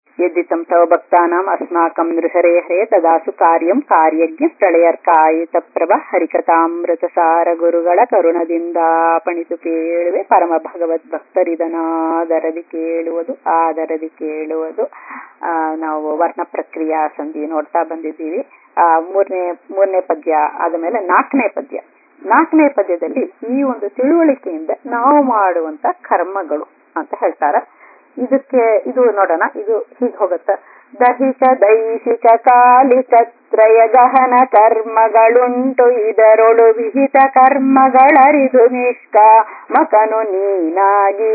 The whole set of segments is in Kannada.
यद्दितं तव भक्तानाम् अस्माकं नृहरे हरे तदासु कार्यं ಕಾರ್ಯಜ್ಞ ಪ್ರಳಯರ್ಕಾಯಿತ ಪ್ರಭ ಹರಿಕಥಾಮೃತಸಾರ ಗುರುಗಳ ಕರುಣದಿಂದ ಪಣಿತು ಕೇಳುವೆ ಪರಮ ಭಗವದ್ ಭಕ್ತರಿದನಾದರದಿ ಕೇಳುವುದು ಆದರದಿ ಕೇಳುವುದು ಆ, ನಾವು ವರ್ಣ ಪ್ರಕ್ರಿಯಾ ಸಂಧಿ ನೋಡ್ತಾ ಬಂದಿದ್ದೀವಿ ಆ ಮೂರನೇ ಮೂರನೇ ಪದ್ಯ ಆದಮೇಲೆ ನಾಲ್ಕನೇ ಪದ್ಯ ನಾಲ್ಕನೇ ಪದ್ಯದಲ್ಲಿ ಈ ಒಂದು ತಿಳುವಳಿಕೆಯಿಂದ ನಾವು ಮಾಡುವಂತ ಕರ್ಮಗಳು ಅಂತ ಹೇಳ್ತಾರೆ ಇದಕ್ಕೆ ಇದು ನೋಡೋಣ ಇದು ಹೀಗೆ ಹೋಗುತ್ತೆ ದೈಹಿಕ ದೈಹಿಕ ಕಾಲಿಕ ತ್ರಯ ಗಹನ ಕರ್ಮಗಳುಂಟು ಇದರೊಳು ವಿಹಿತ ಕರ್ಮಗಳರಿದು ನಿಷ್ಕಾಮಕನು ನೀನಾಗಿ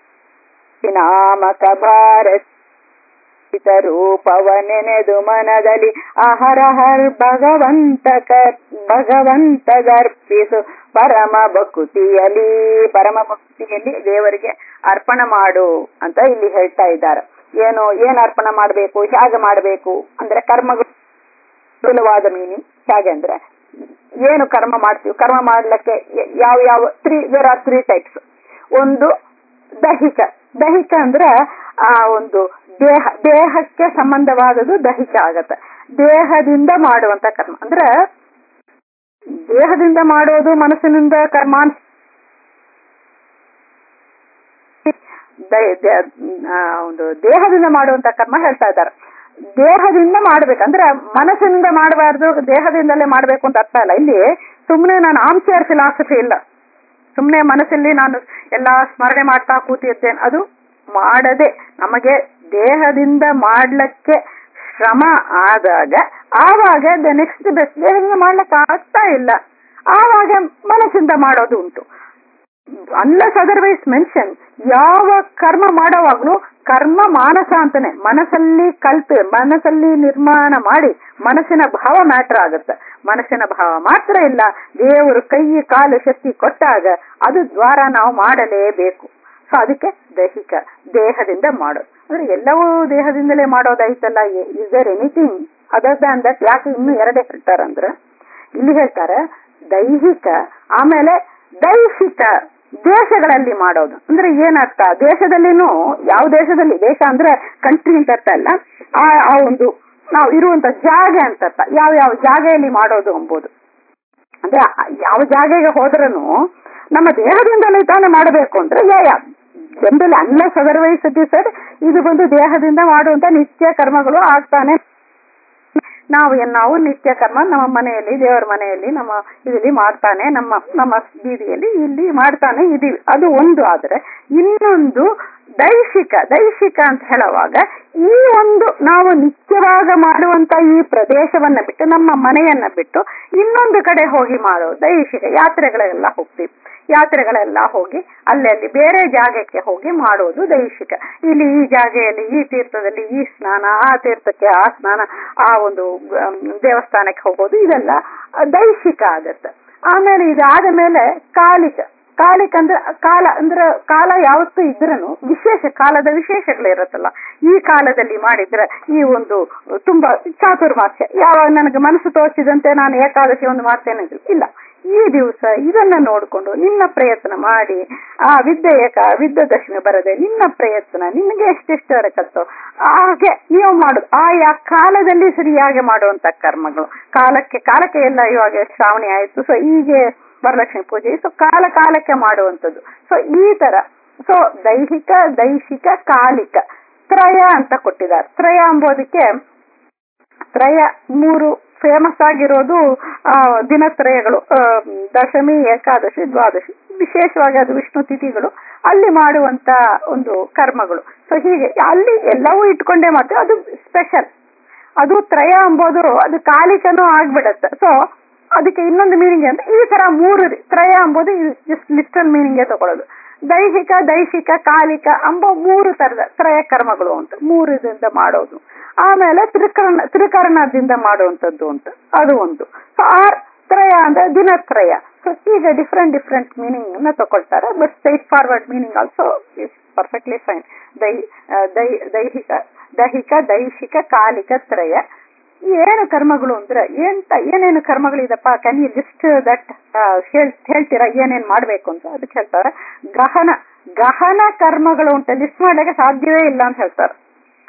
ನಾಮಕ ಭಾರತ ರೂಪವ ನೆನೆದು ಮನದಲ್ಲಿ ಅಹರಹರ್ ಭಗವಂತ ಕರ್ ಭಗವಂತ ಗರ್ಪಿಸು ಪರಮ ಭಕ್ತಿಯಲ್ಲಿ ಪರಮ ಭಕ್ತಿಯಲ್ಲಿ ದೇವರಿಗೆ ಅರ್ಪಣ ಮಾಡು ಅಂತ ಇಲ್ಲಿ ಹೇಳ್ತಾ ಇದ್ದಾರೆ ಏನು ಏನ್ ಅರ್ಪಣ ಮಾಡಬೇಕು ಹೇಗೆ ಮಾಡಬೇಕು ಅಂದ್ರೆ ಕರ್ಮಗಳು ಸ್ಥೂಲವಾದ ಮೀನಿಂಗ್ ಹೇಗೆ ಅಂದ್ರೆ ಏನು ಕರ್ಮ ಮಾಡ್ತೀವಿ ಕರ್ಮ ಮಾಡ್ಲಿಕ್ಕೆ ಯಾವ ಯಾವ three there are three types ಒಂದು ದೈಹಿಕ ದೈಹಿಕ ಅಂದ್ರೆ ಆ ಒಂದು ದೇಹ ದೇಹಕ್ಕೆ ಸಂಬಂಧವಾದದ್ದು ದೈಹಿಕ ಆಗತ್ತೆ ದೇಹದಿಂದ ಮಾಡುವಂತ ಕರ್ಮ ಅಂದ್ರೆ ದೇಹದಿಂದ ಮಾಡೋದು ಮನಸ್ಸಿನಿಂದ ಕರ್ಮ ಅಂತ ದೈ- ದ- ಆ, ಒಂದು ದೇಹದಿಂದ ಮಾಡುವಂತ ಕರ್ಮ ಹೇಳ್ತಾ ಇದ್ದಾರೆ ದೇಹದಿಂದ ಮಾಡ್ಬೇಕಂದ್ರೆ ಮನಸ್ಸಿನಿಂದ ಮಾಡಬಾರ್ದು ದೇಹದಿಂದಲೇ ಮಾಡ್ಬೇಕು ಅಂತ ಅರ್ಥ ಇಲ್ಲ ಇಲ್ಲಿ ಸುಮ್ಮನೆ ನಾನು ಆಮ್ಚೇರ್ ಫಿಲಾಸಫಿ ಇಲ್ಲ ಸುಮ್ಮನೆ ಮನಸ್ಸಲ್ಲಿ ನಾನು ಎಲ್ಲಾ ಸ್ಮರಣೆ ಮಾಡ್ತಾ ಕೂತಿರ್ತೇನೆ ಅದು ಮಾಡದೆ ನಮಗೆ ದೇಹದಿಂದ ಮಾಡ್ಲಿಕ್ಕೆ ಶ್ರಮ ಆದಾಗ ಆವಾಗ ದ ನೆಕ್ಸ್ಟ್ ಬೆಸ್ಟ್ ದೇಹದಿಂದ ಮಾಡ್ಲಿಕ್ಕೆ ಆಗ್ತಾ ಇಲ್ಲ ಆವಾಗ ಮನಸ್ಸಿಂದ ಮಾಡೋದು ಉಂಟು ಅನ್ಲೆಸ್ ಅದರ್ವೈಸ್ ಮೆನ್ಷನ್ ಯಾವ ಕರ್ಮ ಮಾಡೋವಾಗ್ಲೂ ಕರ್ಮ ಮಾನಸ ಅಂತಾನೆ ಮನಸ್ಸಲ್ಲಿ ಕಲ್ಪೆ ಮನಸ್ಸಲ್ಲಿ ನಿರ್ಮಾಣ ಮಾಡಿ ಮನಸ್ಸಿನ ಭಾವ ಮ್ಯಾಟರ್ ಆಗುತ್ತೆ ಮನಸ್ಸಿನ ಭಾವ ಮಾತ್ರ ಇಲ್ಲ ದೇವರು ಕೈ ಕಾಲು ಶಕ್ತಿ ಕೊಟ್ಟಾಗ ಅದು ದ್ವಾರ ನಾವು ಮಾಡಲೇಬೇಕು ಸೊ ಅದಕ್ಕೆ ದೈಹಿಕ ದೇಹದಿಂದ ಮಾಡೋದು ಅಂದ್ರೆ ಎಲ್ಲವೂ ದೇಹದಿಂದಲೇ ಮಾಡೋದಾಯ್ತಲ್ಲ is there anything other than that ಯಾಕೆ ಇನ್ನು ಎರಡೇ ಹೇಳ್ತಾರಂದ್ರೆ ಇಲ್ಲಿ ಹೇಳ್ತಾರೆ ದೈಹಿಕ ಆಮೇಲೆ ದೈಹಿಕ ದೇಶಗಳಲ್ಲಿ ಮಾಡೋದು ಅಂದ್ರೆ ಏನರ್ಥ ದೇಶದಲ್ಲಿನೂ ಯಾವ ದೇಶದಲ್ಲಿ ದೇಶ ಅಂದ್ರೆ ಕಂಟ್ರಿ ಅಂತ ಅರ್ಥ ಅಲ್ಲ ಆ ಆ ಒಂದು ನಾವು ಇರುವಂತ ಜಾಗ ಅಂತ ಅರ್ಥ ಯಾವ ಯಾವ ಜಾಗೆಯಲ್ಲಿ ಮಾಡೋದು ಎಂಬುದು ಅಂದ್ರೆ ಆ ಯಾವ ಜಾಗೆಗೆ ಹೋದ್ರೂ ನಮ್ಮ ದೇಹದಿಂದಲೇ ತಾನೇ ಮಾಡಬೇಕು ಅಂದ್ರೆ ಯಾವ ಜನರಲಿ ಅನ್ಲೆಸ್ ಅದರ್ವೈಸ್ ಸರ್ ಇದು ಬಂದು ದೇಹದಿಂದ ಮಾಡುವಂತ ನಿತ್ಯ ಕರ್ಮಗಳು ಆಗ್ತಾನೆ ನಾವು ಏನ್ ನಾವು ನಿತ್ಯ ಕರ್ಮ ನಮ್ಮ ಮನೆಯಲ್ಲಿ ದೇವರ ಮನೆಯಲ್ಲಿ ನಮ್ಮ ಇದರಲ್ಲಿ ಮಾಡ್ತಾನೆ ನಮ್ಮ ನಮ್ಮ ಬೀದಿಯಲ್ಲಿ ಇಲ್ಲಿ ಮಾಡ್ತಾನೆ ಇದೀವಿ ಅದು ಒಂದು ಆದ್ರೆ ಇನ್ನೊಂದು ದೈಹಿಕ ದೈಹಿಕ ಅಂತ ಹೇಳುವಾಗ ಈ ಒಂದು ನಾವು ನಿತ್ಯವಾಗ ಮಾಡುವಂತ ಈ ಪ್ರದೇಶವನ್ನ ಬಿಟ್ಟು ನಮ್ಮ ಮನೆಯನ್ನ ಬಿಟ್ಟು ಇನ್ನೊಂದು ಕಡೆ ಹೋಗಿ ಮಾಡೋದು ದೈಹಿಕ ಯಾತ್ರೆಗಳೆಲ್ಲ ಹೋಗ್ತೀವಿ ಯಾತ್ರೆಗಳೆಲ್ಲ ಹೋಗಿ ಅಲ್ಲಲ್ಲಿ ಬೇರೆ ಜಾಗಕ್ಕೆ ಹೋಗಿ ಮಾಡೋದು ದೈಹಿಕ ಇಲ್ಲಿ ಈ ಜಾಗೆಯಲ್ಲಿ ಈ ತೀರ್ಥದಲ್ಲಿ ಈ ಸ್ನಾನ ಆ ತೀರ್ಥಕ್ಕೆ ಆ ಸ್ನಾನ ಆ ಒಂದು ಆಮ್, ದೇವಸ್ಥಾನಕ್ಕೆ ಹೋಗೋದು ಇದೆಲ್ಲ ದೈಹಿಕ ಆಗತ್ತೆ ಆಮೇಲೆ ಇದಾದ ಮೇಲೆ ಕಾಲಿಕ ಕಾಲಿಕ ಅಂದ್ರೆ ಕಾಲ ಅಂದ್ರೆ ಕಾಲ ಯಾವತ್ತೂ ಇದ್ರೂ ವಿಶೇಷ ಕಾಲದ ವಿಶೇಷಗಳಿರುತ್ತಲ್ಲ ಈ ಕಾಲದಲ್ಲಿ ಮಾಡಿದ್ರೆ ಈ ಒಂದು ತುಂಬಾ ಚಾತುರ್ಮಾಸ್ಯ ಯಾವಾಗ ನನಗೆ ಮನಸ್ಸು ತೋಚಿದಂತೆ ನಾನು ಏಕಾದಶಿ ಒಂದು ಮಾಡ್ತೇನೆ ಅಂದ್ರೆ ಇಲ್ಲ ಈ ದಿವಸ ಇದನ್ನ ನೋಡಿಕೊಂಡು ನಿನ್ನ ಪ್ರಯತ್ನ ಮಾಡಿ ಆ ವಿದ್ಯೆಯ ಕ- ವಿದ್ಯಾದಶಮಿ ಬರದೆ ನಿನ್ನ ಪ್ರಯತ್ನ ನಿನಗೆ ಎಷ್ಟೆಷ್ಟು ಅರಕತ್ತೋ ಹಾಗೆ ನೀವು ಮಾಡುದು ಆಯಾ ಕಾಲದಲ್ಲಿ ಸರಿಯಾಗಿ ಮಾಡುವಂತ ಕರ್ಮಗಳು ಕಾಲಕ್ಕೆ ಕಾಲಕ್ಕೆ ಎಲ್ಲ ಇವಾಗ ಶ್ರಾವಣಿ ಆಯ್ತು ಸೊ ಹೀಗೆ ವರಲಕ್ಷ್ಮಿ ಪೂಜೆ ಸೊ ಕಾಲ ಕಾಲಕ್ಕೆ ಮಾಡುವಂಥದ್ದು ಸೊ ಈ ತರ ಸೊ ದೈಹಿಕ ದೈಹಿಕ ಕಾಲಿಕ ತ್ರಯ ಅಂತ ಕೊಟ್ಟಿದ್ದಾರೆ ತ್ರಯ ಎಂಬುದಕ್ಕೆ ತ್ರಯ ಮೂರು ಫೇಮಸ್ ಆಗಿರೋದು ಆ, ದಿನತ್ರಯಗಳು ಆ, ದಶಮಿ ಏಕಾದಶಿ ದ್ವಾದಶಿ ವಿಶೇಷವಾಗಿ ಅದು ವಿಷ್ಣು ತಿಥಿಗಳು ಅಲ್ಲಿ ಮಾಡುವಂತ ಒಂದು ಕರ್ಮಗಳು ಸೊ ಹೀಗೆ ಅಲ್ಲಿ ಎಲ್ಲವೂ ಇಟ್ಕೊಂಡೇ ಮಾತ್ರ ಅದು ಸ್ಪೆಷಲ್ ಅದು ತ್ರಯ ಎಂಬುದು ಅದು ಕಾಲಿಕನೂ ಆಗ್ಬಿಡತ್ತೆ ಸೊ ಅದಕ್ಕೆ ಇನ್ನೊಂದು ಮೀನಿಂಗ್ ಅಂದ್ರೆ ಈ ತರ ಮೂರು ರೀ- ತ್ರಯ ಎಂಬುದು ಜಸ್ಟ್ ಲಿಸ್ಟಲ್ ಮೀನಿಂಗ್ ತಗೊಳ್ಳೋದು ದೈಹಿಕ ದೈಹಿಕ ಕಾಲಿಕ ಎಂಬ ಮೂರು ತರದ ತ್ರಯ ಕರ್ಮಗಳು ಅಂತ ಮೂರು ಇದರಿಂದ ಮಾಡೋದು ಆಮೇಲೆ ತ್ರಿಕರ್ಣ ತ್ರಿಕರ್ಣದಿಂದ ಮಾಡುವಂತದ್ದು ಅಂತ ಅದು ಒಂದು ಸೊ ಆರ್ ತ್ರಯ ಅಂದ್ರೆ ದಿನತ್ರಯ ಸೊ ಹೀಗೆ ಡಿಫ್ರೆಂಟ್ ಡಿಫ್ರೆಂಟ್ ಮೀನಿಂಗ್ ಅನ್ನ ತಗೊಳ್ತಾರೆ but straightforward meaning also is perfectly fine ದೈ ಆ, ದೈ ದೈಹಿಕ ದೈಹಿಕ ದೈಹಿಕ ಕಾಲಿಕ ತ್ರಯ ಏನು ಕರ್ಮಗಳು ಅಂದ್ರೆ ಎಂತ ಏನೇನು ಕರ್ಮಗಳಿದಪ್ಪ ಕ್ಯಾನ್ ಯು ಲಿಸ್ಟ್ ದಟ್ ಹೇಳ್ತೀರಾ ಏನೇನ್ ಮಾಡ್ಬೇಕು ಅಂತ ಅದಕ್ಕೆ ಹೇಳ್ತಾರೆ ಗಹನ ಗಹನ ಕರ್ಮಗಳು ಉಂಟು ಲಿಸ್ಟ್ ಮಾಡ್ಲಿಕ್ಕೆ ಸಾಧ್ಯವೇ ಇಲ್ಲ ಅಂತ ಹೇಳ್ತಾರೆ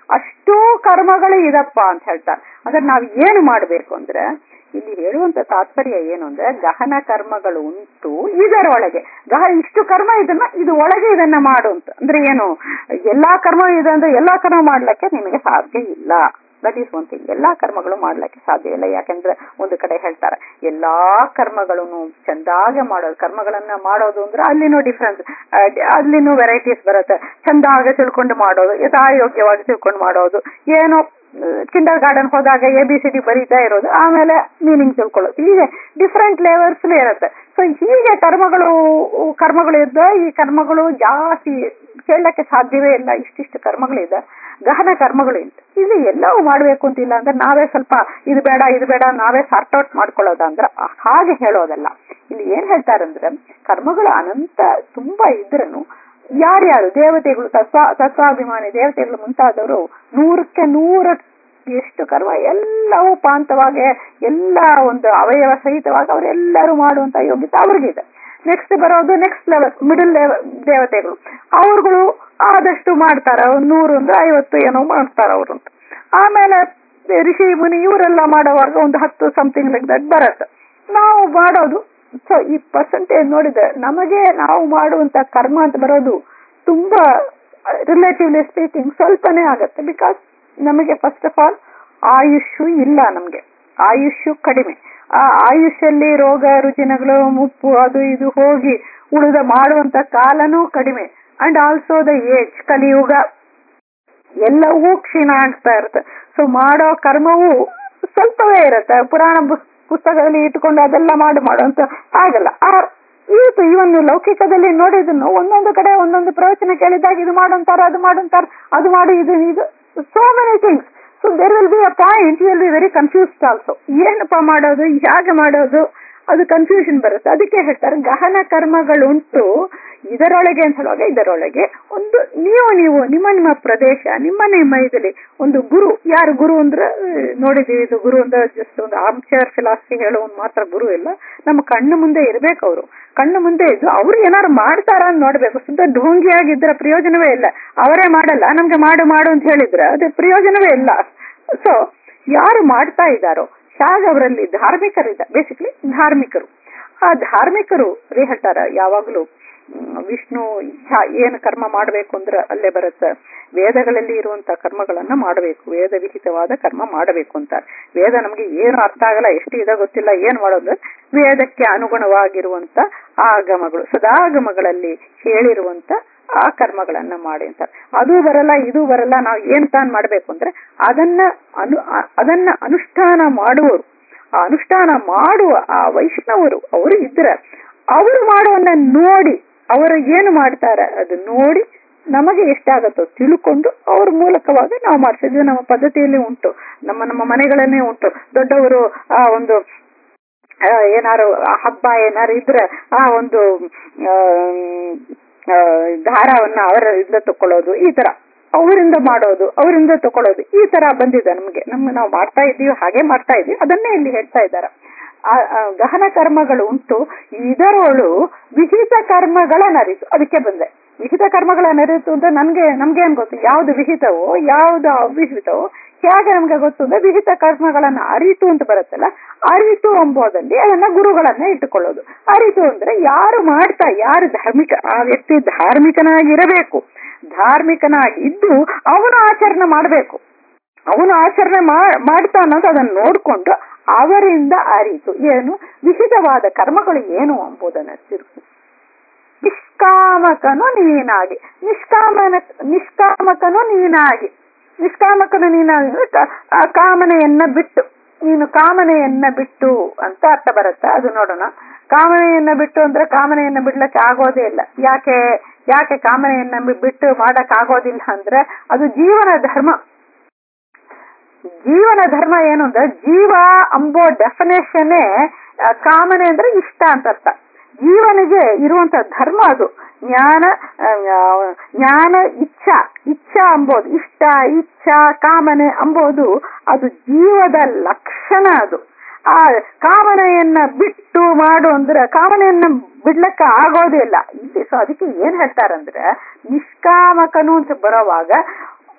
ಅಷ್ಟೂ ಕರ್ಮಗಳು ಇದಪ್ಪ ಅಂತ ಹೇಳ್ತಾರೆ ಅಂದ್ರೆ ನಾವು ಏನು ಮಾಡ್ಬೇಕು ಅಂದ್ರೆ ಇಲ್ಲಿ ಹೇಳುವಂತ ತಾತ್ಪರ್ಯ ಏನು ಅಂದ್ರೆ ಗಹನ ಕರ್ಮಗಳು ಉಂಟು ಇದರೊಳಗೆ ಗಹ ಇಷ್ಟು ಕರ್ಮ ಇದನ್ನ ಇದು ಒಳಗೆ ಇದನ್ನ ಮಾಡು ಅಂತ ಅಂದ್ರೆ ಏನು ಎಲ್ಲಾ ಕರ್ಮ ಇದೆ ಅಂದ್ರೆ ಎಲ್ಲಾ ಕರ್ಮ ಮಾಡ್ಲಿಕ್ಕೆ ನಿಮಗೆ ಸಾಧ್ಯ ಇಲ್ಲ ದಟ್ ಈಸ್ ಒನ್ ಥಿಂಗ್ ಎಲ್ಲಾ ಕರ್ಮಗಳು ಮಾಡ್ಲಿಕ್ಕೆ ಸಾಧ್ಯ ಇಲ್ಲ ಯಾಕಂದ್ರೆ ಒಂದು ಕಡೆ ಹೇಳ್ತಾರೆ ಎಲ್ಲಾ ಕರ್ಮಗಳನ್ನು ಚಂದಾಗೆ ಮಾಡೋದು ಕರ್ಮಗಳನ್ನ ಮಾಡೋದು ಅಂದ್ರೆ ಅಲ್ಲಿನೂ ಡಿಫ್ರೆನ್ಸ್ ಅಲ್ಲಿನೂ ವೆರೈಟೀಸ್ ಬರುತ್ತೆ ಚಂದಾಗೆ ತಿಳ್ಕೊಂಡು ಮಾಡೋದು ಯಥಾಯೋಗ್ಯವಾಗಿ ತಿಳ್ಕೊಂಡು ಮಾಡೋದು ಏನೋ ಕಿಂಡರ್ ಗಾರ್ಡನ್ ಹೋದಾಗ ಎ ಬಿ ಸಿ ಡಿ ಬರೀತಾ ಇರೋದು ಆಮೇಲೆ ಮೀನಿಂಗ್ ತಿಳ್ಕೊಳ್ಳೋದು ಹೀಗೆ ಡಿಫ್ರೆಂಟ್ ಲೆವೆಲ್ಸ್ ಇರುತ್ತೆ ಸೊ ಹೀಗೆ ಕರ್ಮಗಳು ಕರ್ಮಗಳು ಇದ್ದ ಈ ಕರ್ಮಗಳು ಜಾಸ್ತಿ ಕೇಳಕ್ಕೆ ಸಾಧ್ಯವೇ ಇಲ್ಲ ಇಷ್ಟಿಷ್ಟು ಕರ್ಮಗಳಿದೆ ಗಹನ ಕರ್ಮಗಳು ಇಲ್ಲ ಇದು ಎಲ್ಲವೂ ಮಾಡ್ಬೇಕು ಅಂತಿಲ್ಲ ಅಂದ್ರೆ ನಾವೇ ಸ್ವಲ್ಪ ಇದು ಬೇಡ ಇದು ಬೇಡ ನಾವೇ ಸಾರ್ಟ್ ಔಟ್ ಮಾಡ್ಕೊಳ್ಳೋದಂದ್ರೆ ಹಾಗೆ ಹೇಳೋದಲ್ಲ ಇಲ್ಲಿ ಏನ್ ಹೇಳ್ತಾರಂದ್ರೆ ಕರ್ಮಗಳು ಅನಂತ ತುಂಬಾ ಇದ್ರನು ಯಾರ್ಯಾರು ದೇವತೆಗಳು ತತ್ವ ತತ್ವಾಭಿಮಾನಿ ದೇವತೆಗಳು ಮುಂತಾದವರು ನೂರಕ್ಕೆ ನೂರ ಎಷ್ಟು ಕರ್ಮ ಎಲ್ಲವೂ ಪಾಂತವಾಗಿ ಎಲ್ಲ ಒಂದು ಅವಯವ ಸಹಿತವಾಗಿ ಅವರೆಲ್ಲರೂ ಮಾಡುವಂತ ಯೋಗ್ಯತೆ ಅವ್ರಿಗಿದೆ ನೆಕ್ಸ್ಟ್ ಬರೋದು ನೆಕ್ಸ್ಟ್ ಲೆವೆಲ್ ಮಿಡಲ್ ಲೆವೆಲ್ ದೇವತೆಗಳು ಅವ್ರುಗಳು ಆದಷ್ಟು ಮಾಡ್ತಾರ ನೂರು ಅಂದ್ರೆ ಐವತ್ತು ಏನೋ ಮಾಡ್ತಾರ ಅವರು ಅಂತ ಆಮೇಲೆ ಋಷಿ ಮುನಿ ಇವರೆಲ್ಲ ಮಾಡೋವಾಗ ಒಂದು ಹತ್ತು ಸಮಥಿಂಗ್ ಲೈಕ್ ದಟ್ ಬರುತ್ತೆ ನಾವು ಮಾಡೋದು ಸೊ ಈ ಪರ್ಸೆಂಟೇಜ್ ನೋಡಿದ್ರೆ ನಮಗೆ ನಾವು ಮಾಡುವಂತ ಕರ್ಮ ಅಂತ ಬರೋದು ತುಂಬಾ ರಿಲೇಟಿವ್ಲಿ ಸ್ಪೀಕಿಂಗ್ ಸ್ವಲ್ಪನೇ ಆಗತ್ತೆ ಬಿಕಾಸ್ ನಮಗೆ ಫಸ್ಟ್ ಆಫ್ ಆಲ್ ಆಯುಷು ಇಲ್ಲ ನಮ್ಗೆ ಆಯುಷು ಕಡಿಮೆ ಆ ಆಯುಷಲ್ಲಿ ರೋಗ ರುಜಿನಗಳು ಮುಪ್ಪು ಅದು ಇದು ಹೋಗಿ ಉಳಿದ ಮಾಡುವಂತ ಕಾಲನೂ ಕಡಿಮೆ ಅಂಡ್ ಆಲ್ಸೋ ದ ಏಜ್ ಕಲಿಯುಗ ಎಲ್ಲವೂ ಕ್ಷೀಣ ಆಗ್ತಾ ಇರುತ್ತೆ ಸೊ ಮಾಡೋ ಕರ್ಮವು ಸ್ವಲ್ಪವೇ ಇರುತ್ತೆ ಪುರಾಣ ಪುಸ್ತಕದಲ್ಲಿ ಇಟ್ಕೊಂಡು ಅದೆಲ್ಲ ಮಾಡು ಮಾಡು ಅಂತ ಆಗಲ್ಲ ಆ ಇವತ್ತು ಇವನ್ ಲೌಕಿಕದಲ್ಲಿ ನೋಡಿದನ್ನು ಒಂದೊಂದು ಕಡೆ ಒಂದೊಂದು ಪ್ರವಚನ ಕೇಳಿದಾಗ ಇದು ಮಾಡಂತಾರ ಅದು ಮಾಡಂತಾರ ಅದು ಮಾಡು ಇದು ಇದು so many things so there will be a point you will be very confused also ಏನಪ್ಪ ಮಾಡೋದು ಹೇಗೆ ಮಾಡೋದು ಅದು ಕನ್ಫ್ಯೂಷನ್ ಬರುತ್ತೆ ಅದಕ್ಕೆ ಹೇಳ್ತಾರೆ ಗಹನ ಕರ್ಮಗಳುಂಟು ಇದರೊಳಗೆ ಅಂತ ಹೇಳುವಾಗ ಇದರೊಳಗೆ ಒಂದು ನೀವು ನೀವು ನಿಮ್ಮ ನಿಮ್ಮ ಪ್ರದೇಶ ನಿಮ್ಮ ನಿಮ್ಮ ಇದರಲ್ಲಿ ಒಂದು ಗುರು ಯಾರು ಗುರು ಅಂದ್ರೆ ನೋಡಿದೀವಿ ಇದು ಗುರು ಅಂದ್ರೆ ಜಸ್ಟ್ ಒಂದು ಆರ್ಮ್ಚೇರ್ ಫಿಲಾಸಫಿ ಹೇಳುವ ಮಾತ್ರ ಗುರು ಇಲ್ಲ ನಮ್ಮ ಕಣ್ಣು ಮುಂದೆ ಇರ್ಬೇಕು ಅವರು ಕಣ್ಣು ಮುಂದೆ ಇದ್ದು ಅವ್ರು ಏನಾರು ಮಾಡ್ತಾರ ಅಂತ ನೋಡ್ಬೇಕು ಶುದ್ಧ ಢೋಂಗಿಯಾಗಿದ್ರೆ ಪ್ರಯೋಜನವೇ ಇಲ್ಲ ಅವರೇ ಮಾಡಲ್ಲ ನಮ್ಗೆ ಮಾಡು ಮಾಡು ಅಂತ ಹೇಳಿದ್ರೆ ಅದು ಪ್ರಯೋಜನವೇ ಇಲ್ಲ ಸೊ ಯಾರು ಮಾಡ್ತಾ ಇದ್ದಾರೋ ಹಾಗೆ ಅವರಲ್ಲಿ ಧಾರ್ಮಿಕರಿದ್ದ ಬೇಸಿಕ್ಲಿ ಧಾರ್ಮಿಕರು ಆ ಧಾರ್ಮಿಕರು ರೇ ಹೇಳ್ತಾರ ಯಾವಾಗ್ಲೂ ವಿಷ್ಣು ಇಚ್ಛಾ ಏನು ಕರ್ಮ ಮಾಡಬೇಕು ಅಂದ್ರೆ ಅಲ್ಲೇ ಬರುತ್ತೆ ವೇದಗಳಲ್ಲಿ ಇರುವಂತ ಕರ್ಮಗಳನ್ನ ಮಾಡಬೇಕು ವೇದ ವಿಹಿತವಾದ ಕರ್ಮ ಮಾಡಬೇಕು ಅಂತ ವೇದ ನಮ್ಗೆ ಏನು ಅರ್ಥ ಆಗಲ್ಲ ಎಷ್ಟು ಇದೆ ಗೊತ್ತಿಲ್ಲ ಏನ್ ಮಾಡೋದು ವೇದಕ್ಕೆ ಅನುಗುಣವಾಗಿರುವಂತ ಆಗಮಗಳು ಸದಾಗಮಗಳಲ್ಲಿ ಹೇಳಿರುವಂತ ಆ ಕರ್ಮಗಳನ್ನ ಮಾಡಿ ಅಂತ ಅದು ಬರಲ್ಲ ಇದು ಬರಲ್ಲ ನಾವು ಏನ್ ತಾನ್ ಮಾಡ್ಬೇಕು ಅಂದ್ರೆ ಅದನ್ನ ಅನು ಅದನ್ನ ಅನುಷ್ಠಾನ ಮಾಡುವವರು ಆ ಅನುಷ್ಠಾನ ಮಾಡುವ ಆ ವೈಷ್ಣವರು ಅವರು ಇದ್ರ ಅವರು ಮಾಡುವನ್ನ ನೋಡಿ ಅವರು ಏನು ಮಾಡ್ತಾರೆ ಅದು ನೋಡಿ ನಮಗೆ ಎಷ್ಟಾಗತ್ತೋ ತಿಳ್ಕೊಂಡು ಅವ್ರ ಮೂಲಕವಾಗಿ ನಾವು ಮಾಡ್ತಿದ್ವಿ ನಮ್ಮ ಪದ್ಧತಿಯಲ್ಲಿ ಉಂಟು ನಮ್ಮ ನಮ್ಮ ಮನೆಗಳನ್ನೇ ಉಂಟು ದೊಡ್ಡವರು ಆ ಒಂದು ಏನಾರು ಹಬ್ಬ ಏನಾರು ಇದ್ರೆ ಆ ಒಂದು ದಾರವನ್ನ ಅವರಿಂದ ತಕೊಳ್ಳೋದು ಈ ತರ ಅವರಿಂದ ಮಾಡೋದು ಅವರಿಂದ ತಕೊಳ್ಳೋದು ಈ ತರ ಬಂದಿದೆ ನಮ್ಗೆ ನಮ್ಗೆ ನಾವು ಮಾಡ್ತಾ ಇದ್ದೀವಿ ಹಾಗೆ ಮಾಡ್ತಾ ಇದ್ದೀವಿ ಅದನ್ನೇ ಇಲ್ಲಿ ಹೇಳ್ತಾ ಇದ್ದಾರೆ ಗಹನ ಕರ್ಮಗಳು ಉಂಟು ಇದರೊಳು ವಿಹಿತ ಕರ್ಮಗಳ ನರಿತು ಅದಕ್ಕೆ ಬಂದೆ ವಿಹಿತ ಕರ್ಮಗಳ ನರಿತು ಅಂದ್ರೆ ನನ್ಗೆ ನಮ್ಗೆ ಏನ್ ಗೊತ್ತು ಯಾವ್ದು ವಿಹಿತವೋ ಯಾವ್ದು ಅವಿಹಿತವೋ ಹೇಗೆ ನಮ್ಗೆ ಗೊತ್ತು ಅಂದ್ರೆ ವಿಹಿತ ಕರ್ಮಗಳನ್ನ ಅರಿತು ಅಂತ ಬರುತ್ತಲ್ಲ ಅರಿತು ಎಂಬುದಲ್ಲಿ ಅದನ್ನ ಗುರುಗಳನ್ನ ಇಟ್ಟುಕೊಳ್ಳೋದು ಅರಿತು ಅಂದ್ರೆ ಯಾರು ಮಾಡ್ತಾ ಯಾರು ಧಾರ್ಮಿಕ ಆ ವ್ಯಕ್ತಿ ಧಾರ್ಮಿಕನಾಗಿರಬೇಕು ಧಾರ್ಮಿಕನಾಗಿ ಇದ್ದು ಅವನು ಆಚರಣೆ ಮಾಡಬೇಕು ಅವನು ಆಚರಣೆ ಮಾಡ್ತಾ ಅನ್ನೋದು ಅದನ್ನ ನೋಡ್ಕೊಂಡು ಅವರಿಂದ ಅರಿತು ಏನು ವಿಹಿತವಾದ ಕರ್ಮಗಳು ಏನು ಎಂಬುದನ್ನ ತಿರುಗಿ ನಿಷ್ಕಾಮಕನು ನೀನಾಗಿ ನಿಷ್ಕಾಮನ ನಿಷ್ಕಾಮಕನು ನೀನಾಗಿ ನಿಷ್ಕಾಮಕನು ನೀನಾಗಿ ಕಾಮನೆಯನ್ನ ಬಿಟ್ಟು ನೀನು ಕಾಮನೆಯನ್ನ ಬಿಟ್ಟು ಅಂತ ಅರ್ಥ ಬರುತ್ತೆ ಅದು ನೋಡೋಣ ಕಾಮನೆಯನ್ನ ಬಿಟ್ಟು ಅಂದ್ರೆ ಕಾಮನೆಯನ್ನ ಬಿಡ್ಲಕ್ಕೆ ಆಗೋದೇ ಇಲ್ಲ ಯಾಕೆ ಯಾಕೆ ಕಾಮನೆಯನ್ನ ಬಿಟ್ಟು ಮಾಡಕ್ ಆಗೋದಿಲ್ಲ ಅಂದ್ರೆ ಅದು ಜೀವನ ಧರ್ಮ ಜೀವನ ಧರ್ಮ ಏನು ಅಂದ್ರೆ ಜೀವ ಅಂಬೋ ಡೆಫಿನೇಷನ್ ಕಾಮನೆ ಅಂದ್ರೆ ಇಷ್ಟ ಅಂತ ಅರ್ಥ ಜೀವನಿಗೆ ಇರುವಂತ ಧರ್ಮ ಅದು ಜ್ಞಾನ ಜ್ಞಾನ ಇಚ್ಛಾ ಇಚ್ಛಾ ಅಂಬೋದು ಇಷ್ಟ ಇಚ್ಛಾ ಕಾಮನೆ ಅಂಬೋದು ಅದು ಜೀವದ ಲಕ್ಷಣ ಅದು ಆ ಕಾಮನೆಯನ್ನ ಬಿಟ್ಟು ಮಾಡು ಅಂದ್ರೆ ಕಾಮನೆಯನ್ನ ಬಿಡ್ಲಕ್ಕ ಆಗೋದೇ ಇಲ್ಲ ಇಲ್ಲಿ ಸೊ ಅದಕ್ಕೆ ಏನ್ ಹೇಳ್ತಾರಂದ್ರೆ ನಿಷ್ಕಾಮಕನು ಅಂತ ಬರೋವಾಗ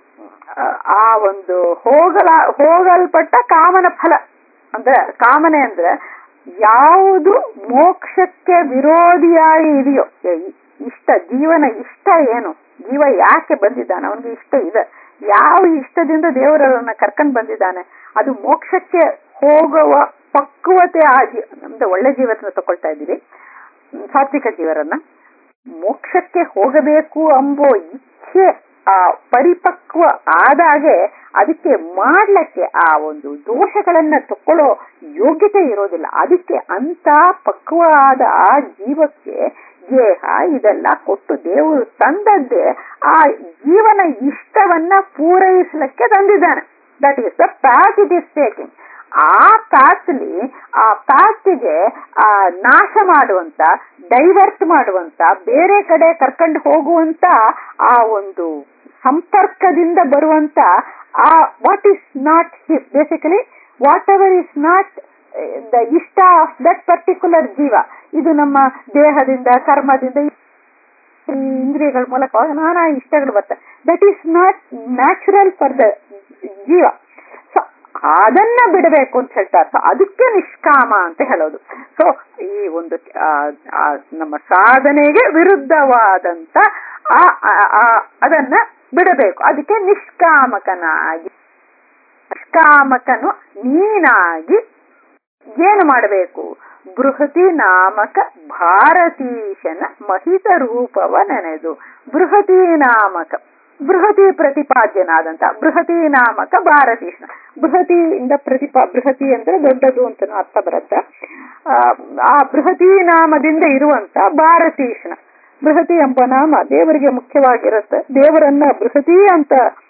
ಆ, ಆ ಒಂದು ಹೋಗಲ ಹೋಗಲ್ಪಟ್ಟ ಕಾಮನ ಫಲ ಅಂದ್ರೆ ಕಾಮನೆ ಅಂದ್ರೆ ಯಾವುದು ಮೋಕ್ಷಕ್ಕೆ ವಿರೋಧಿಯಾಗಿ ಇದೆಯೋ ಎ- ಇಷ್ಟ ಜೀವನ ಇಷ್ಟ ಏನು ಜೀವ ಯಾಕೆ ಬಂದಿದ್ದಾನೆ ಅವನಿಗೆ ಇಷ್ಟ ಇದೆ ಯಾವ ಇಷ್ಟದಿಂದ ದೇವರನ್ನ ಕರ್ಕೊಂಡ್ ಬಂದಿದ್ದಾನೆ ಅದು ಮೋಕ್ಷಕ್ಕೆ ಹೋಗುವ ಪಕ್ವತೆ ಆ ಜೀ ನಮ್ದು ಒಳ್ಳೆ ಜೀವನ ತಗೊಳ್ತಾ ಇದ್ದೀವಿ ಸಾತ್ವಿಕ ಜೀವರನ್ನ ಮೋಕ್ಷಕ್ಕೆ ಹೋಗಬೇಕು ಎಂಬೋ ಇಚ್ಛೆ ಆ ಪರಿಪಕ್ವ ಆದಾಗೆ ಅದಕ್ಕೆ ಮಾಡ್ಲಿಕ್ಕೆ ಆ ಒಂದು ದೋಷಗಳನ್ನ ತಕೊಳ್ಳೋ ಯೋಗ್ಯತೆ ಇರೋದಿಲ್ಲ ಅದಕ್ಕೆ ಅಂತ ಪಕ್ವ ಆದ ಆ ಜೀವಕ್ಕೆ ದೇಹ ಇದೆಲ್ಲ ಕೊಟ್ಟು ದೇವರು ತಂದದ್ದೇ ಆ ಜೀವನ ಇಷ್ಟವನ್ನ ಪೂರೈಸಲಿಕ್ಕೆ ತಂದಿದ್ದಾನೆ that is the path it is taking a ಪ್ಯಾತ್ಲಿ ಆ ಪ್ಯಾತ್ಗೆ ಆ ನಾಶ ಮಾಡುವಂತ ಡೈವರ್ಟ್ ಮಾಡುವಂತ ಬೇರೆ ಕಡೆ ಕರ್ಕೊಂಡು ಹೋಗುವಂತ ಆ ಒಂದು ಸಂಪರ್ಕದಿಂದ ಬರುವಂತ ಆ what is not his basically whatever is not the ಇಷ್ಟ ಆಫ್ ದಟ್ ಪರ್ಟಿಕ್ಯುಲರ್ ಜೀವ ಇದು ನಮ್ಮ ದೇಹದಿಂದ ಕರ್ಮದಿಂದ ಈ ಇಂದ್ರಿಯಗಳ ಮೂಲಕ ನಾನಾ ಇಷ್ಟಗಳು ಬರ್ತವೆ that is not natural for the ಜೀವ ಸೊ ಅದನ್ನ ಬಿಡಬೇಕು ಅಂತ ಹೇಳ್ತಾರೆ ಸೊ ಅದಕ್ಕೆ ನಿಷ್ಕಾಮ ಅಂತ ಹೇಳೋದು ಸೊ ಈ ಒಂದು ಆ, ಆ, ನಮ್ಮ ಸಾಧನೆಗೆ ವಿರುದ್ಧವಾದಂತ ಆ ಆ- ಆ- ಅದನ್ನ ಬಿಡಬೇಕು ಅದಕ್ಕೆ ನಿಷ್ಕಾಮಕನಾಗಿ ನಿಷ್ಕಾಮಕನು ನೀನಾಗಿ ಏನು ಮಾಡಬೇಕು ಬೃಹತಿ ನಾಮಕ ಭಾರತೀಶನ ಮಹಿತ ರೂಪವ ನೆನೆದು ಬೃಹತಿ ನಾಮಕ ಬೃಹತಿ ಪ್ರತಿಪಾದ್ಯನಾದಂತ ಬೃಹತಿ ನಾಮಕ ಭಾರತೀಶನ ಬೃಹತಿಯಿಂದ ಪ್ರತಿಪಾ ಬೃಹತಿ ಅಂದ್ರೆ ದೊಡ್ಡದು ಅಂತ ಅರ್ಥ ಬರುತ್ತೆ ಆ, ಆ ಬೃಹತಿ ನಾಮದಿಂದ ಇರುವಂತ ಭಾರತೀಶನ ಬೃಹತಿ ಎಂಬ ನಾಮ ದೇವರಿಗೆ ಮುಖ್ಯವಾಗಿರುತ್ತೆ ದೇವರನ್ನ ಬೃಹತಿ ಅಂತ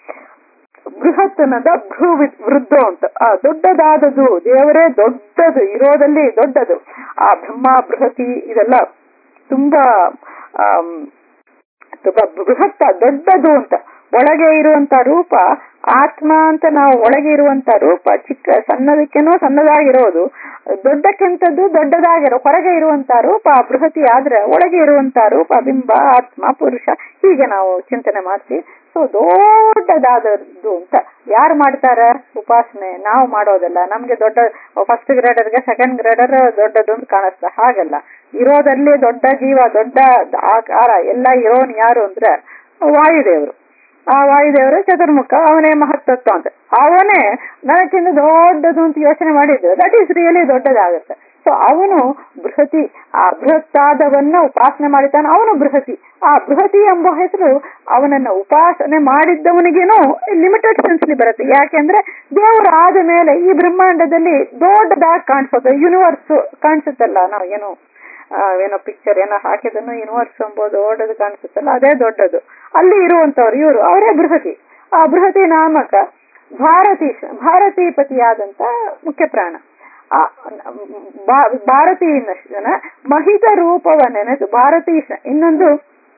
ಬೃಹತ್ ಅನ್ನದ ಭೃ ವಿ- ವೃದ್ಧ ಅಂತ ಆ ದೊಡ್ಡದಾದದು ದೇವರೇ ದೊಡ್ಡದು ಇರೋದಲ್ಲಿ ದೊಡ್ಡದು ಆ ಬ್ರಹ್ಮ ಬೃಹತಿ ಇದೆಲ್ಲ ತುಂಬಾ ಆಮ್, ತುಂಬಾ ಬೃಹತ್ತ ದೊಡ್ಡದು ಅಂತ ಒಳಗೆ ಇರುವಂತ ರೂಪ ಆತ್ಮ ಅಂತ ನಾವು ಒಳಗೆ ಇರುವಂತ ರೂಪ ಚಿಕ್ಕ ಸಣ್ಣದಕ್ಕೆನೋ ಸಣ್ಣದಾಗಿರೋದು ದೊಡ್ಡಕ್ಕಿಂತದ್ದು ದೊಡ್ಡದಾಗಿರೋ ಹೊರಗೆ ಇರುವಂತ ರೂಪ ಬೃಹತಿ ಆದ್ರೆ ಒಳಗೆ ಇರುವಂತ ರೂಪ ಬಿಂಬ ಆತ್ಮ ಪುರುಷ ಹೀಗೆ ನಾವು ಚಿಂತನೆ ಮಾಡ್ತೀವಿ ಸೊ ದೊಡ್ಡದಾದದ್ದು ಅಂತ ಯಾರು ಮಾಡ್ತಾರ ಉಪಾಸನೆ ನಾವು ಮಾಡೋದಲ್ಲ ನಮ್ಗೆ ದೊಡ್ಡ ಫಸ್ಟ್ ಗ್ರೇಡರ್ಗೆ ಸೆಕೆಂಡ್ ಗ್ರೇಡರ್ ದೊಡ್ಡದು ಅಂತ ಕಾಣಿಸ್ತಾ ಹಾಗಲ್ಲ ಇರೋದಲ್ಲಿ ದೊಡ್ಡ ಜೀವ ದೊಡ್ಡ ಆಕಾರ ಎಲ್ಲ ಇರೋನ್ ಯಾರು ಅಂದ್ರೆ ವಾಯುದೇವರು ಆ ವಾಯುದೇವರು ಚತುರ್ಮುಖ ಅವನೇ ಮಹತ್ತತ್ವ ಅಂತ ಅವನೇ ನನಗಿಂತ ದೊಡ್ಡದು ಅಂತ ಯೋಚನೆ ಮಾಡಿದ್ರೆ ದಟ್ ಈಸ್ ರಿಯಲಿ ದೊಡ್ಡದಾಗುತ್ತೆ ಸೊ ಅವನು ಬೃಹತಿ ಆ ಬೃಹತ್ತಾದವನ್ನ ಉಪಾಸನೆ ಮಾಡಿದ್ದಾನೆ ಅವನು ಬೃಹತಿ ಆ ಬೃಹತಿ ಎಂಬ ಹೆಸರು ಅವನನ್ನ ಉಪಾಸನೆ ಮಾಡಿದ್ದವನಿಗೇನು ಲಿಮಿಟೆಡ್ ಸೆನ್ಸ್ಲಿ ಬರುತ್ತೆ ಯಾಕೆಂದ್ರೆ ದೇವರು ಆದ ಮೇಲೆ ಈ ಬ್ರಹ್ಮಾಂಡದಲ್ಲಿ ದೊಡ್ಡದಾಗಿ ಕಾಣಿಸೋದು ಯೂನಿವರ್ಸ್ ಕಾಣಿಸುತ್ತಲ್ಲ ನಾವು ಏನು ಆ, ಏನೋ ಪಿಕ್ಚರ್ ಏನೋ ಹಾಕಿದನ್ನು ಯೂನಿವರ್ಸ್ ಎಂಬುದು ದೊಡ್ಡದು ಕಾಣಿಸುತ್ತಲ್ಲ ಅದೇ ದೊಡ್ಡದು ಅಲ್ಲಿ ಇರುವಂತವ್ರು ಇವರು ಅವರೇ ಬೃಹತಿ ಆ ಬೃಹತಿ ನಾಮಕ ಭಾರತೀಶ ಭಾರತೀಪತಿಯಾದಂತ ಮುಖ್ಯ ಪ್ರಾಣ ಆ ಭಾ- ಭಾರತೀಯನ ಮಹಿತ ರೂಪವ ನೆನೆದು ಭಾರತೀಶ ಇನ್ನೊಂದು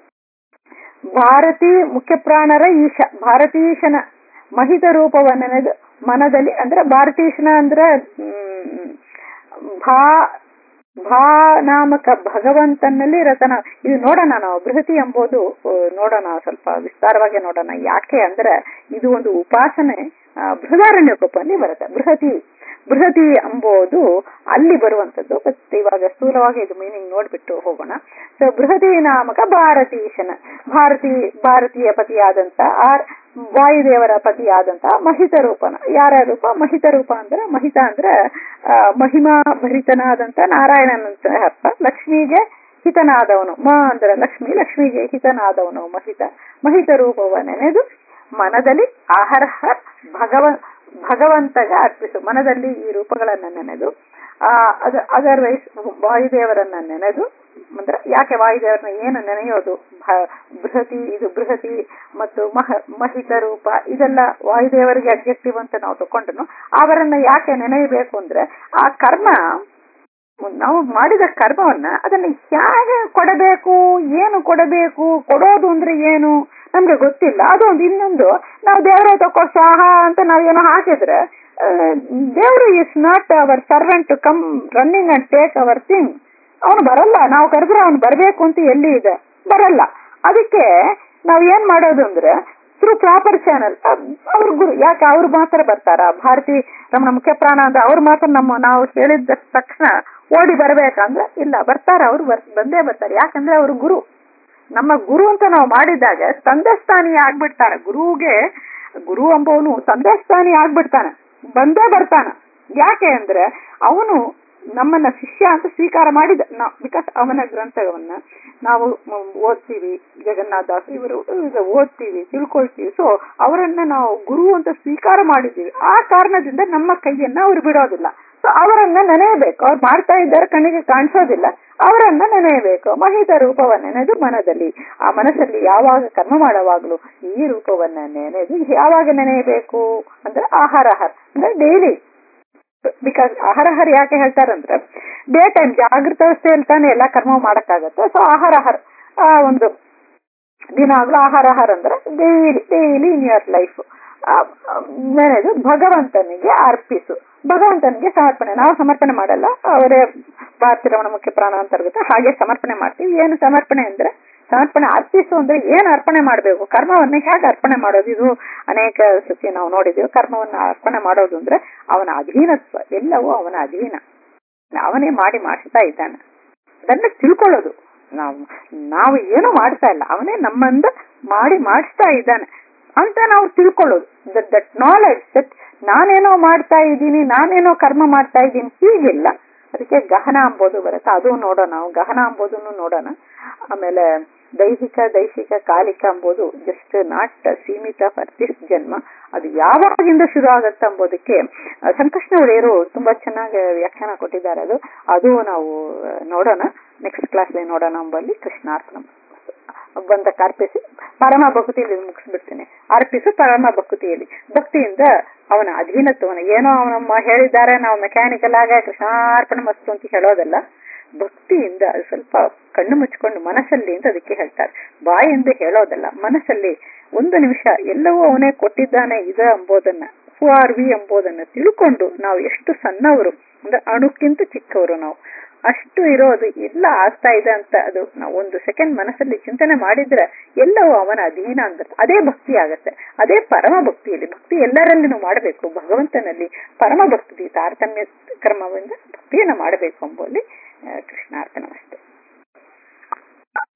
ಭಾರತೀ ಮುಖ್ಯ ಪ್ರಾಣರ ಈಶ ಭಾರತೀಶನ ಮಹಿತ ರೂಪವ ನೆನೆದು ಮನದಲ್ಲಿ ಅಂದ್ರೆ ಭಾರತೀಶನ ಅಂದ್ರೆ ಹ್ಮ್, ಭಾ ಭಾ ನಾಮಕ ಭಗವಂತನಲ್ಲಿ ರತನ ಇದು ನೋಡೋಣ ನಾವು ಬೃಹತಿ ಎಂಬುದು ಆ, ನೋಡೋಣ ಸ್ವಲ್ಪ ವಿಸ್ತಾರವಾಗಿ ನೋಡೋಣ ಯಾಕೆ ಅಂದ್ರೆ ಇದು ಒಂದು ಉಪಾಸನೆ ಆ, ಬೃಹದಾರಣ್ಯಕೋಪಲ್ಲಿ ಬರುತ್ತೆ ಬೃಹತಿ ಬೃಹತಿ ಎಂಬುದು ಅಲ್ಲಿ ಬರುವಂತದ್ದು ಬಟ್ ಇವಾಗ ಸ್ಥೂಲವಾಗಿ ಇದು ಮೀನಿಂಗ್ ನೋಡ್ಬಿಟ್ಟು ಹೋಗೋಣ ಸೊ ಬೃಹತಿ ನಾಮಕ ಭಾರತೀಶನ ಭಾರತಿ ಭಾರತೀಯ ಪತಿಯಾದಂತ ಆರ್ ವಾಯುದೇವರ ಪತಿಯಾದಂತ ಮಹಿತ ರೂಪನ ಯಾರ ರೂಪ ಮಹಿತ ರೂಪ ಅಂದ್ರೆ ಮಹಿತ ಅಂದ್ರೆ ಆ, ಮಹಿಮಾ ಭರಿತನಾದಂತ ನಾರಾಯಣನಂತ ಅರ್ಥ ಲಕ್ಷ್ಮಿಗೆ ಹಿತನಾದವನು ಮ ಅಂದ್ರೆ ಲಕ್ಷ್ಮಿ ಲಕ್ಷ್ಮಿಗೆ ಹಿತನಾದವನು ಮಹಿತ ಮಹಿತ ರೂಪವ ನೆನೆದು ಮನದಲ್ಲಿ ಅಹರ್ಹ ಭಗವ ಭಗವಂತಗೆ ಅರ್ಪಿಸು ಮನದಲ್ಲಿ ಈ ರೂಪಗಳನ್ನ ನೆನೆದು ಆ ಅದರ್ವೈಸ್ ವಾಯುದೇವರನ್ನ ನೆನೆದು ಅಂದ್ರೆ ಯಾಕೆ ವಾಯುದೇವರನ್ನ ಏನು ನೆನೆಯೋದು ಭ- ಬೃಹತಿ ಇದು ಬೃಹತಿ ಮತ್ತು ಮಹ ಮಹಿತ ರೂಪ ಇದೆಲ್ಲ ವಾಯುದೇವರಿಗೆ ಅಬ್ಜೆಕ್ಟಿವ್ ಅಂತ ನಾವು ತಕೊಂಡ್ರು ಅವರನ್ನ ಯಾಕೆ ನೆನೆಯಬೇಕು ಅಂದ್ರೆ ಆ ಕರ್ಮ ನಾವು ಮಾಡಿದ ಕರ್ಮವನ್ನ ಅದನ್ನ ಹೇಗೆ ಕೊಡಬೇಕು ಏನು ಕೊಡಬೇಕು ಕೊಡೋದು ಅಂದ್ರೆ ಏನು ನಮ್ಗೆ ಗೊತ್ತಿಲ್ಲ ಅದೊಂದು ಇನ್ನೊಂದು ನಾವು ದೇವರ ತಕೋ ಸ್ವಾಹ ಅಂತ ನಾವೇನೋ ಹಾಕಿದ್ರೆ ದೇವರು is not our servant to come running and take our thing ಅವನು ಬರಲ್ಲ ನಾವು ಕರೆದ್ರೆ ಅವನು ಬರಬೇಕು ಅಂತ ಎಲ್ಲಿ ಇದೆ ಬರಲ್ಲ ಅದಕ್ಕೆ ನಾವ್ ಏನ್ ಮಾಡೋದು ಅಂದ್ರೆ ಥ್ರೂ ಪ್ರಾಪರ್ ಚಾನಲ್ ಅವ್ರ ಗುರು ಯಾಕೆ ಅವ್ರು ಮಾತ್ರ ಬರ್ತಾರ ಭಾರತಿ ರಮಣ ಮುಖ್ಯ ಪ್ರಾಣ ಅಂತ ಅವ್ರು ಮಾತ್ರ ನಮ್ಮ ನಾವು ಹೇಳಿದ ತಕ್ಷಣ ಓಡಿ ಬರ್ಬೇಕಂದ್ರೆ ಇಲ್ಲ ಬರ್ತಾರ ಅವ್ರು ಬಂದೇ ಬರ್ತಾರೆ ಯಾಕಂದ್ರೆ ಅವ್ರ ಗುರು ನಮ್ಮ ಗುರು ಅಂತ ನಾವು ಮಾಡಿದಾಗ ತಂದೆ ಸ್ಥಾನಿ ಆಗ್ಬಿಡ್ತಾನೆ ಗುರುಗೆ ಗುರು ಎಂಬವನು ತಂದೆ ಸ್ಥಾನಿ ಆಗ್ಬಿಡ್ತಾನೆ ಬಂದೇ ಬರ್ತಾನ ಯಾಕೆ ಅಂದ್ರೆ ಅವನು ನಮ್ಮನ್ನ ಶಿಷ್ಯ ಅಂತ ಸ್ವೀಕಾರ ಮಾಡಿದ ನಾವು ಬಿಕಾಸ್ ಅವನ ಗ್ರಂಥವನ್ನ ನಾವು ಓದ್ತೀವಿ ಜಗನ್ನಾಥದಾಸ್ ಇವರು ಈಗ ಓದ್ತೀವಿ ತಿಳ್ಕೊಳ್ತೀವಿ ಸೊ ಅವರನ್ನ ನಾವು ಗುರು ಅಂತ ಸ್ವೀಕಾರ ಮಾಡಿದ್ದೀವಿ ಆ ಕಾರಣದಿಂದ ನಮ್ಮ ಕೈಯನ್ನ ಅವ್ರು ಬಿಡೋದಿಲ್ಲ ಸೊ ಅವರನ್ನ ನೆನೆಯಬೇಕು ಅವ್ರು ಮಾಡ್ತಾ ಇದ್ದಾರೆ ಕಣ್ಣಿಗೆ ಕಾಣಿಸೋದಿಲ್ಲ ಅವರನ್ನ ನೆನೆಯಬೇಕು ಮಹಿತ ರೂಪವನ್ನ ನೆನೆದು ಮನದಲ್ಲಿ ಆ ಮನಸ್ಸಲ್ಲಿ ಯಾವಾಗ ಕರ್ಮ ಮಾಡುವಾಗ್ಲೂ ಈ ರೂಪವನ್ನ ನೆನೆದು ಯಾವಾಗ ನೆನೆಯಬೇಕು ಅಂದ್ರೆ ಆಹಾರಹಾರ ಅಂದ್ರೆ ಡೈಲಿ ಬಿಕಾಸ್ ಆಹಾರಹಾರ ಯಾಕೆ ಹೇಳ್ತಾರಂದ್ರೆ ಡೇ ಟೈಮ್ ಜಾಗೃತ ಅವಸ್ಥೆಯಲ್ಲಿ ತಾನೇ ಎಲ್ಲ ಕರ್ಮ ಮಾಡಕ್ಕಾಗತ್ತೆ ಸೊ ಆಹಾರಹಾರ ಆ ಒಂದು ದಿನಾಗ್ಲೂ ಆಹಾರಹಾರ ಅಂದ್ರೆ daily daily in your life ನೆನೆದು ಭಗವಂತನಿಗೆ ಅರ್ಪಿಸು ಭಗವಂತನಿಗೆ ಸಮರ್ಪಣೆ ನಾವು ಸಮರ್ಪಣೆ ಮಾಡಲ್ಲ ಅವರೇ ಭಾರತೀರಮಣ ಮುಖ್ಯ ಪ್ರಾಣ ಅಂತರ್ಗತ ಹಾಗೆ ಸಮರ್ಪಣೆ ಮಾಡ್ತೀವಿ ಏನು ಸಮರ್ಪಣೆ ಅಂದ್ರೆ ಸಮರ್ಪಣೆ ಅರ್ಪಿಸು ಅಂದ್ರೆ ಏನ್ ಅರ್ಪಣೆ ಮಾಡಬೇಕು ಕರ್ಮವನ್ನ ಹೇಗೆ ಅರ್ಪಣೆ ಮಾಡೋದು ಇದು ಅನೇಕ ಸತಿ ನಾವು ನೋಡಿದೀವಿ ಕರ್ಮವನ್ನ ಅರ್ಪಣೆ ಮಾಡೋದು ಅಂದ್ರೆ ಅವನ ಅಧೀನತ್ವ ಎಲ್ಲವೂ ಅವನ ಅಧೀನ ಅವನೇ ಮಾಡಿ ಮಾಡಿಸ್ತಾ ಇದ್ದಾನೆ ಅದನ್ನ ತಿಳ್ಕೊಳ್ಳೋದು ನಾವು ನಾವು ಏನು ಮಾಡ್ತಾ ಇಲ್ಲ ಅವನೇ ನಮ್ಮಂದ ಮಾಡಿ ಮಾಡಿಸ್ತಾ ಇದ್ದಾನೆ ಅಂತ ನಾವು ತಿಳ್ಕೊಳ್ಳೋದು ದಟ್ ನಾಲೆಡ್ಜ್ ದಟ್ ನಾನೇನೋ ಮಾಡ್ತಾ ಇದ್ದೀನಿ ನಾನೇನೋ ಕರ್ಮ ಮಾಡ್ತಾ ಇದ್ದೀನಿ ಹೀಗಿಲ್ಲ ಅದಕ್ಕೆ ಗಹನ ಅಂಬೋದು ಬರುತ್ತೆ ಅದು ನೋಡೋಣ ನಾವು ಗಹನ ಅಂಬೋದನ್ನು ನೋಡೋಣ ಆಮೇಲೆ ದೈಹಿಕ ದೈಹಿಕ ಕಾಲಿಕ ಅಂಬೋದು ಜಸ್ಟ್ ನಾಟ್ ಸೀಮಿತ ಫಾರ್ ದಿಸ್ ಜನ್ಮ ಅದು ಯಾವಾಗಿಂದ ಶುರು ಆಗತ್ತೆ ಅಂಬೋದಕ್ಕೆ ಸಂಕಷ್ಣ ಒಡೆಯರು ತುಂಬಾ ಚೆನ್ನಾಗಿ ವ್ಯಾಖ್ಯಾನ ಕೊಟ್ಟಿದ್ದಾರೆ ಅದು ಅದು ನಾವು ನೋಡೋಣ ನೆಕ್ಸ್ಟ್ ಕ್ಲಾಸ್ ನೋಡೋಣ ಅಂಬಲ್ಲಿ ಕೃಷ್ಣಾರ್ಪಣ ಬಂದ ಅರ್ಪಿಸಿ ಪರಮ ಭಕ್ತಿಯಲ್ಲಿ ಮುಗಿಸ್ಬಿಡ್ತೀನಿ ಅರ್ಪಿಸು ಪರಮ ಭಕ್ತಿಯಲ್ಲಿ ಭಕ್ತಿಯಿಂದ ಅವನ ಅಧೀನತ್ವನ ಏನೋ ಅವನಮ್ಮ ಹೇಳಿದ್ದಾರೆ ನಾವು ಮೆಕ್ಯಾನಿಕಲ್ ಆಗ ಕೃಷ್ಣಾರ್ಪಣ ಮಸ್ತು ಅಂತ ಹೇಳೋದಲ್ಲ ಭಕ್ತಿಯಿಂದ ಅದು ಸ್ವಲ್ಪ ಕಣ್ಣು ಮುಚ್ಕೊಂಡು ಮನಸ್ಸಲ್ಲಿ ಅಂತ ಅದಕ್ಕೆ ಹೇಳ್ತಾರೆ ಬಾಯಿಂದ ಹೇಳೋದಲ್ಲ ಮನಸ್ಸಲ್ಲಿ ಒಂದು ನಿಮಿಷ ಎಲ್ಲವೂ ಅವನೇ ಕೊಟ್ಟಿದ್ದಾನೆ ಇದ ಎಂಬುದನ್ನ ಹೂ ಆರ್ ವಿ ಎಂಬುದನ್ನ ತಿಳ್ಕೊಂಡು ನಾವು ಎಷ್ಟು ಸಣ್ಣವರು ಅಂದ್ರೆ ಅಣುಕ್ಕಿಂತ ಚಿಕ್ಕವರು ನಾವು ಅಷ್ಟು ಇರೋದು ಎಲ್ಲ ಆಗ್ತಾ ಇದೆ ಅಂತ ಅದು ನಾವು ಒಂದು ಸೆಕೆಂಡ್ ಮನಸ್ಸಲ್ಲಿ ಚಿಂತನೆ ಮಾಡಿದ್ರೆ ಎಲ್ಲವೂ ಅವನ ಅಧೀನ ಅಂದ್ರೆ ಅದೇ ಭಕ್ತಿ ಆಗತ್ತೆ ಅದೇ ಪರಮ ಭಕ್ತಿಯಲ್ಲಿ ಭಕ್ತಿ ಎಲ್ಲರಲ್ಲಿನೂ ಮಾಡಬೇಕು ಭಗವಂತನಲ್ಲಿ ಪರಮ ಭಕ್ತಿ ತಾರತಮ್ಯ ಕ್ರಮದಿಂದ ಭಕ್ತಿಯನ್ನ ಮಾಡಬೇಕು ಎಂಬುದಲ್ಲಿ ಕೃಷ್ಣಾರ್ಪಣ ಅಷ್ಟೇ